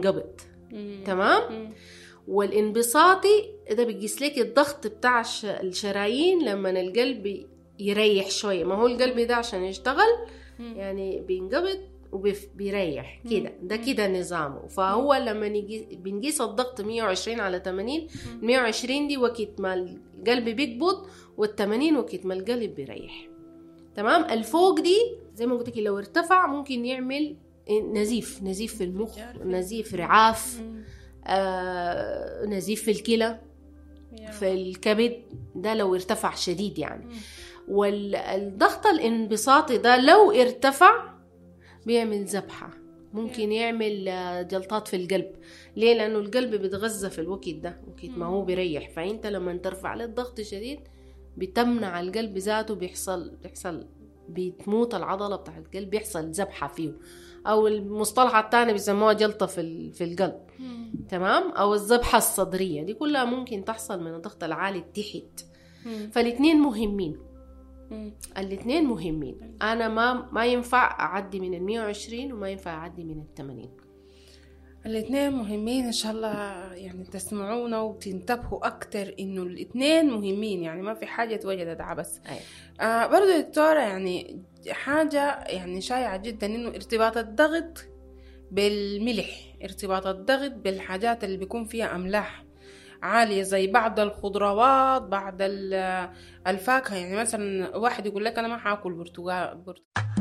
بينقبض تمام والانبساطي ده بيقيس لك الضغط بتاع الش- الشرايين لما القلب يريح شوية ما هو القلب ده عشان يشتغل يعني بينقبض وبيريح كده ده كده نظامه فهو لما نجي بنقيس الضغط 120 على 80 120 دي وقت ما القلب بيقبض وال80 وقت ما القلب بيريح تمام الفوق دي زي ما قلت لك لو ارتفع ممكن يعمل نزيف نزيف في المخ نزيف رعاف آه نزيف في الكلى في الكبد ده لو ارتفع شديد يعني والضغط الانبساطي ده لو ارتفع بيعمل ذبحة ممكن يعمل آه، جلطات في القلب ليه لأنه القلب بيتغذى في الوقت ده وقت ما هو بيريح فأنت لما ترفع عليه الضغط شديد بتمنع القلب ذاته بيحصل بيحصل بتموت العضلة بتاع القلب بيحصل ذبحة فيه أو المصطلح الثاني بيسموها جلطة في ال- في القلب تمام أو الذبحة الصدرية دي كلها ممكن تحصل من الضغط العالي تحت فالاثنين مهمين الاثنين مهمين انا ما ما ينفع اعدي من ال 120 وما ينفع اعدي من ال 80 الاثنين مهمين ان شاء الله يعني تسمعونا وتنتبهوا اكتر انه الاثنين مهمين يعني ما في حاجه اتوجدت عبس أيوة. آه برضو يا دكتورة يعني حاجة يعني شائعة جدا انه ارتباط الضغط بالملح ارتباط الضغط بالحاجات اللي بيكون فيها املاح عالية زي بعض الخضروات بعض ال- الفاكهة يعني مثلا واحد يقول لك انا ما حاكل برتقال برت-